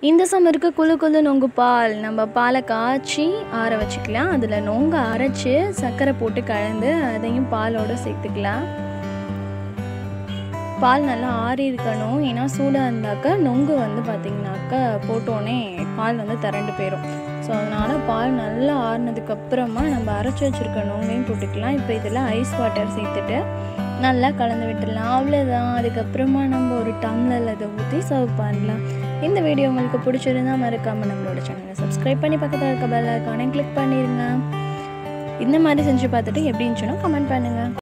இந்த சம்மருக்கு குளு குளு நொங்கு பால் நம்ம பாலை காய்ச்சி ஆற வச்சுக்கலாம் அதில் நொங்கு அரைச்சி சர்க்கரை போட்டு கலந்து அதையும் பாலோடு சேர்த்துக்கலாம் பால் நல்லா ஆறி இருக்கணும் ஏன்னா சூடாக இருந்தாக்கா நொங்கு வந்து பார்த்திங்கனாக்கா போட்டோன்னே பால் வந்து திரண்டு போயிடும் ஸோ அதனால் பால் நல்லா ஆறுனதுக்கப்புறமா நம்ம அரைச்சி வச்சுருக்க நொங்கையும் போட்டுக்கலாம் இப்போ இதில் ஐஸ் வாட்டர் சேர்த்துட்டு நல்லா கலந்து விட்டுடலாம் அவ்வளோதான் அதுக்கப்புறமா நம்ம ஒரு டம்ளரில் அதை ஊற்றி சர்வ் பண்ணலாம் இந்த வீடியோ உங்களுக்கு பிடிச்சிருந்தா மறக்காமல் நம்மளோட சேனலை சப்ஸ்கிரைப் பண்ணி பக்கத்தில் இருக்க பெல் ஐக்கானே கிளிக் பண்ணிடுங்க இந்த மாதிரி செஞ்சு பார்த்துட்டு எப்படி இருந்துச்சுன்னா கமெண்ட் பண்ணுங்கள்